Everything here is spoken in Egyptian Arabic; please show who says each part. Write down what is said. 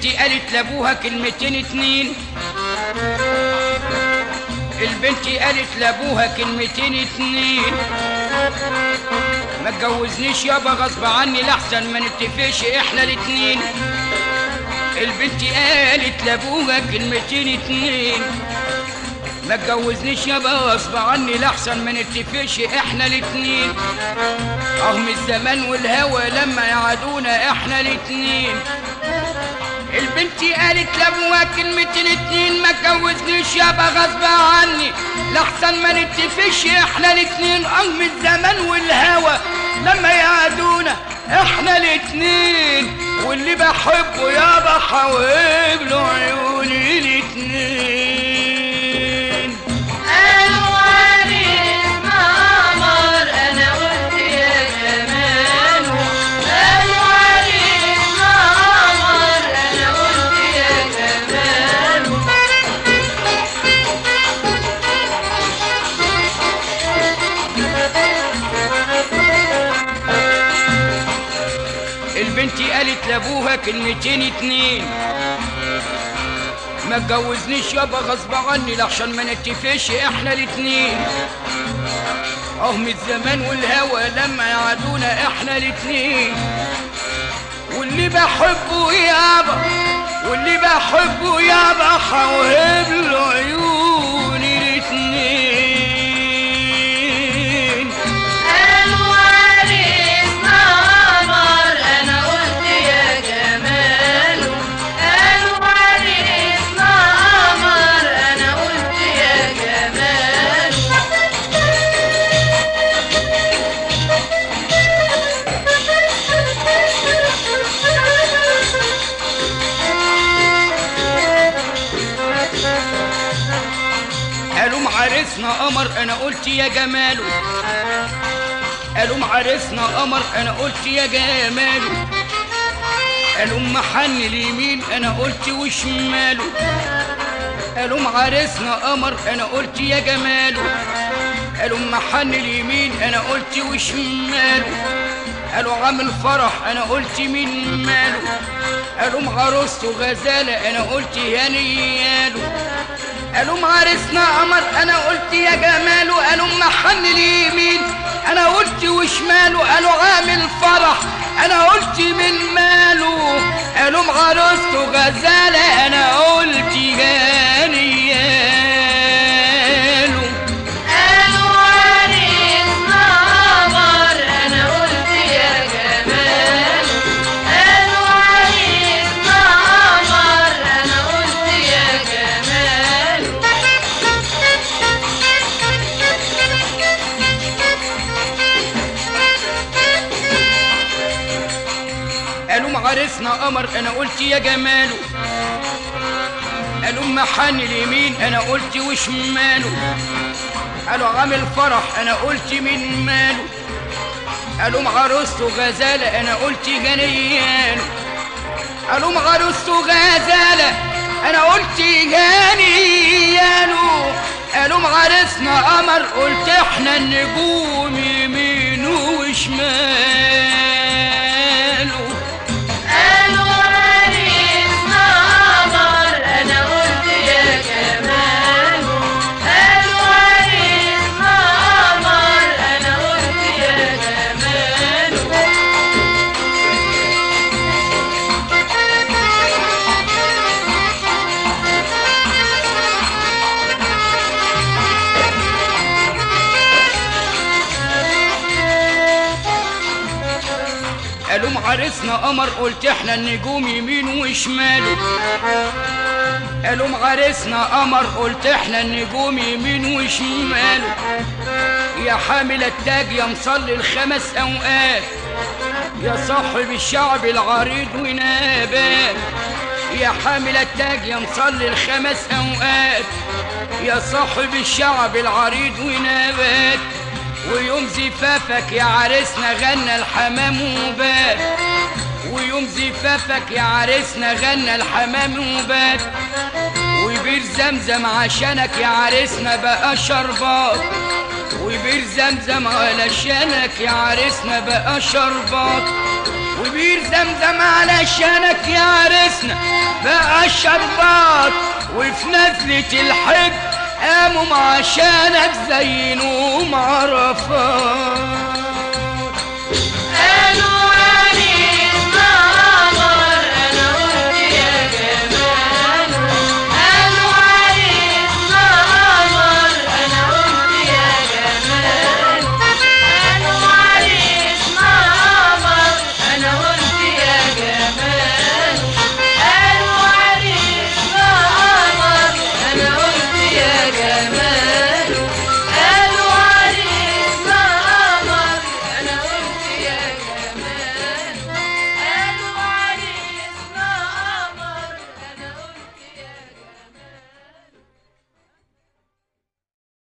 Speaker 1: قالت لابوها كلمتين اتنين البنت قالت لابوها كلمتين اتنين ما تجوزنيش يابا غصب عني لحسن ما نتفقش احنا الاتنين البنت قالت لابوها كلمتين اتنين ما تجوزنيش يابا غصب عني لحسن ما نتفقش احنا الاتنين رغم الزمان والهوى لما يعادونا احنا الاتنين البنت قالت لابوها كلمتين اتنين ما تجوزنيش يابا غصب عني لحسن ما نتفقش احنا الاتنين رغم الزمان والهوى لما يعادونا احنا الاتنين واللي بحبه يابا حويب له عيوني الاتنين
Speaker 2: قالوا عريسنا قمر انا قلت يا جماله قالوا عريسنا قمر انا قلت يا جماله
Speaker 1: البنت قالت لابوها كلمتين اتنين ما تجوزنيش يابا غصب عني لحسن ما نتفقش احنا الاتنين رغم الزمان والهوى لما يعادونا احنا الاتنين واللي بحبه يابا واللي بحبه يابا حوهب له عيوني الاتنين
Speaker 2: قالوا عريسنا قمر انا قلت يا جماله قالوا عريسنا قمر انا قلت يا جماله
Speaker 1: قالوا معارسنا قمر انا قلت يا جماله قالوا معارسنا قمر انا قلت يا جماله قالوا محن اليمين انا قلت وشماله قالوا معارسنا قمر انا قلت يا جماله قالوا محن اليمين انا قلت وشماله قالوا عامل فرح انا قلت مين ماله قالوا معروسته غزاله انا قلت يا نياله قالوا معارسنا قمر انا قلت يا جماله قالوا محن اليمين انا قلت وشماله قالوا عامل فرح انا قلت من ماله قالوا معروسته غزاله انا قلت يا نياله
Speaker 2: قالوا عريسنا قمر انا قلت يا جماله قالوا عريسنا قمر انا قلت يا جماله
Speaker 1: قالوا معارسنا قمر انا قلت يا جماله قالوا محن اليمين انا قلت وشماله قالوا عامل فرح انا قلت من ماله قالوا معروسته غزالة انا قلت جنياله قالوا معروسته غزالة انا قلت جنياله قالوا معارسنا قمر قلت احنا النجوم يمين وشماله
Speaker 2: قالوا عريسنا قمر انا قلت يا جماله قالوا عريسنا قمر انا قلت يا جماله
Speaker 1: قالوا معارسنا قمر قلت احنا النجوم يمين وشماله قالوا معارسنا قمر قلت احنا النجوم يمين وشماله يا حامل التاج يا مصلي الخمس اوقات يا صاحب الشعب العريض ونابات يا حامل التاج يا مصلي الخمس اوقات يا صاحب الشعب العريض ونابات ويوم زفافك يا عريسنا غنى الحمام وبات ويوم زفافك يا عريسنا غنى الحمام وبات وبير زمزم عشانك يا عريسنا بقى شربات وبير زمزم علشانك يا عريسنا بقى شربات وبير زمزم علشانك يا عرسنا بقى الشربات وفي نزلة الحج قاموا عشانك زينوا عرفات